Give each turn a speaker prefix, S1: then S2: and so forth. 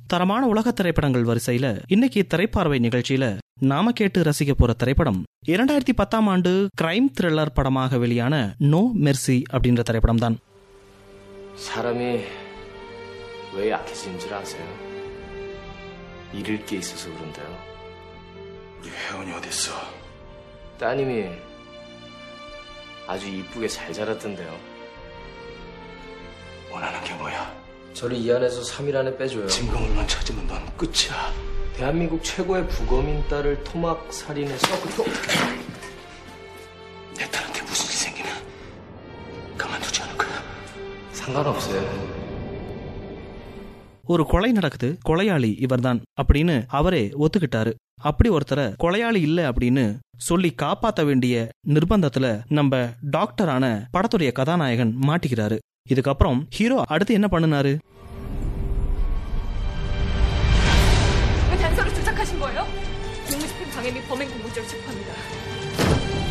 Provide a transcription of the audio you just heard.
S1: தரமான உலக திரைப்படங்கள் வரிசையில இன்னைக்கு திரைப்பார்வை நிகழ்ச்சியில நாம கேட்டு ரசிக்க போற திரைப்படம் இரண்டாயிரத்தி பத்தாம் ஆண்டு கிரைம் த்ரில்லர் படமாக வெளியான நோ மெர்சி அப்படின்ற திரைப்படம் தான்
S2: 사람이 왜 약해지는 줄 아세요? 잃을 게 있어서 그런데요.
S3: 우리 혜원이 어딨어?
S2: 따님이 아주 이쁘게 잘 자랐던데요.
S3: 원하는 게 뭐야?
S2: 저를 이 안에서 3일 안에 빼줘요.
S3: 진검을만 찾으면 넌 끝이야.
S2: 대한민국 최고의 부검인 딸을 토막 살인해서 그 토...
S3: 내 딸한테 무슨 일 생기면 가만두지 않을 거야.
S2: 상관없어요.
S1: ஒரு கொலை நடக்குது கொலையாளி இவர்தான் அப்படின்னு அவரே ஒத்துக்கிட்டாரு அப்படி ஒருத்தரை கொலையாளி இல்ல அப்படின்னு சொல்லி காப்பாத்த வேண்டிய நிர்பந்தத்துல நம்ம டாக்டரான படத்துடைய கதாநாயகன் மாட்டிக்கிறாரு இதுக்கப்புறம் ஹீரோ அடுத்து என்ன பண்ணுனாரு
S4: 왜 단서를 조작하신 거예요? 공무집행 방해 및 범행 공무죄로 체포합니다.